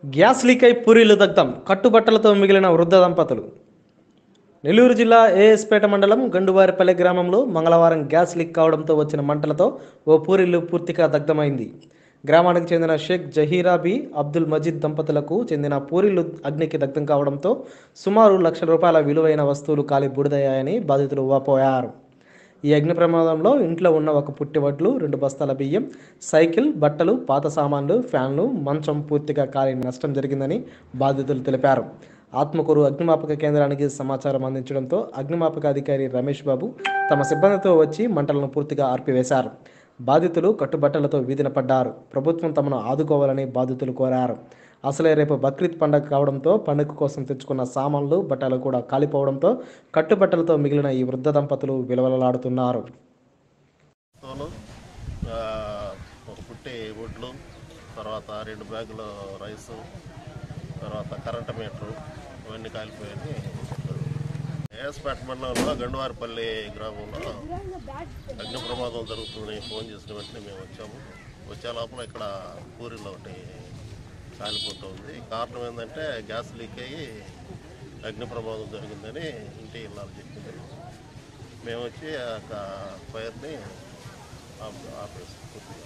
Gas leak అయి పూరీలు దగ్ధం కట్టుబట్టలతో మిగిలిన వృద్ధ దంపతులు నెల్లూరు జిల్లా ఏఎస్పేట మండలం గండువారిపల్లె గ్రామంలో మంగళవారం గ్యాస్ లీక్ కావడంతో వచ్చిన మంటలతో ఓ పూరిల్లు పూర్తిగా దగ్ధమైంది గ్రామానికి చెందిన షేక్ జహీరాబీ అబ్దుల్ మజీద్ దంపతులకు చెందిన పూరిల్లు అగ్నికి దగ్ధం కావడంతో సుమారు లక్ష రూపాయల విలువైన వస్తువులు కాలి బూడిదయ్యాయని బాధితులు వాపోయారు ఈ అగ్ని ప్రమాదంలో ఇంట్లో ఉన్న ఒక పుట్టివడ్లు రెండు బస్తాల బియ్యం సైకిల్ బట్టలు పాత సామాన్లు ఫ్యాన్లు మంచం పూర్తిగా కాలి నష్టం జరిగిందని బాధితులు తెలిపారు ఆత్మకూరు అగ్నిమాపక కేంద్రానికి సమాచారం అందించడంతో అగ్నిమాపక అధికారి రమేష్ బాబు తమ సిబ్బందితో వచ్చి మంటలను పూర్తిగా ఆర్పివేశారు బాధితులు కట్టుబట్టలతో వీధిన పడ్డారు ప్రభుత్వం తమను ఆదుకోవాలని బాధితులు కోరారు అసలే రేపు బక్రీద్ పండగ కావడంతో పండుగ కోసం తెచ్చుకున్న సామాన్లు బట్టలు కూడా కాలిపోవడంతో కట్టుబట్టలతో మిగిలిన ఈ వృద్ధ దంపతులు విలవలలాడుతున్నారు తోలు ఆ, ఒక పుట్టి వడ్లు తర్వాత రెండు బ్యాగులు రైసు తర్వాత కరెంట్ మీటరు ఇవన్నీ కాలిపోయాయి ఏఎస్పేట మండలంలో గండువారిపల్లి గ్రామంలో అగ్ని ప్రమాదం జరుగుతుందని ఫోన్ చేసిన వెంటనే మేము వచ్చాము వచ్చే లోపల ఇక్కడ పూరిలో ఒకటి కాలిపోతుంది కారణం ఏంటంటే గ్యాస్ లీక్ అయ్యి అగ్ని ప్రమాదం జరిగిందని ఇంటి ఇల్లాలు చెప్పింది మేము వచ్చి ఆ యొక్క ఫైర్ని ఆప్- ఆపేసాం పూర్తిగా.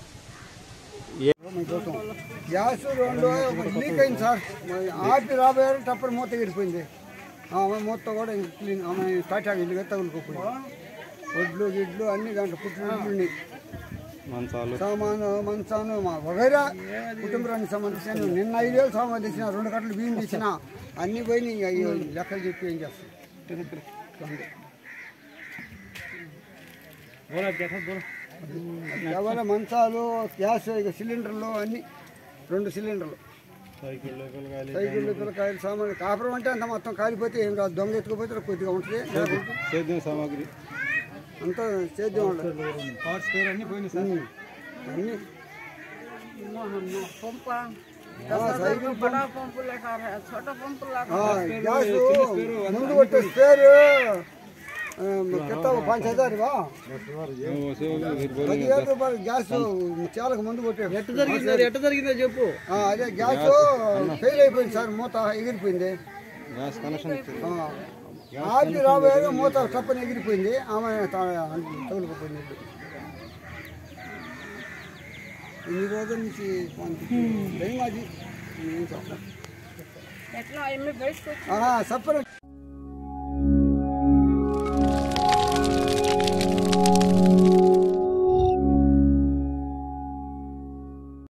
గ్యాస్ రెండు ఒకటి లీక్ అయింది సార్ మరి ఆపి రాబోయారు టప్పని మూత ఎగిరిపోయింది ఆమె మూత కూడా ఇంక క్లీన్ ఆమె స్టార్ట్ ఆగి ఇల్లుగా తగులుకోపోయింది వడ్లు గిడ్లు అన్ని దాంట్లో పుట్టిన ఇడ్లు సామాను మంచాను మా వగైరా కుటుంబానికి సంబంధించిన నిన్న ఐదు వేలు సామాన్ తెచ్చిన రెండు కట్టలు బియ్యం తెచ్చిన అన్ని పోయి ఇంకా అయ్యో లెక్కలు చెప్పి ఏం చేస్తాం కేవలం మంచాలు గ్యాస్ ఇక సిలిండర్లు అన్ని రెండు సిలిండర్లు సైకిళ్ళు పిల్లకాయలు సామాన్లు కాపురం అంటే అంత మొత్తం కాలిపోతే ఏం కాదు దొంగ ఎత్తుకుపోతే కొద్దిగా ఉంటుంది లేకుంటే సేద్యం సామాగ్రి అంతా సేద్యం ఉండదు పార్ట్స్ పేరు అన్ని పోయినాయి సార్ ఉమ్. అన్ని पंप ఆ, సైకిల్ बड़ा पंप लेकर है छोटा पंप लेकर ఆ, గ్యాస్ ముందు కొట్టే స్పేరు కింద పంచ హజారువా పదిహేను రూపాయలు గ్యాస్ చాలకు ముందు కొట్టే ఎట్ట జరిగింది ఎట్ట జరిగిందో చెప్పు అదే గ్యాస్ ఫెయిల్ అయిపోయింది సార్ మూత ఎగిరిపోయింది గ్యాస్ కనెక్షన్ ఆ, ఆపి రాబోయే మూత తప్పని ఎగిరిపోయింది ఆమె తా- తగులుకుపోయింది ఇన్ని రోజుల నుంచి భయం అది ఏం చెప్పను. इतना एम बैठ को ఆ, సపరేట్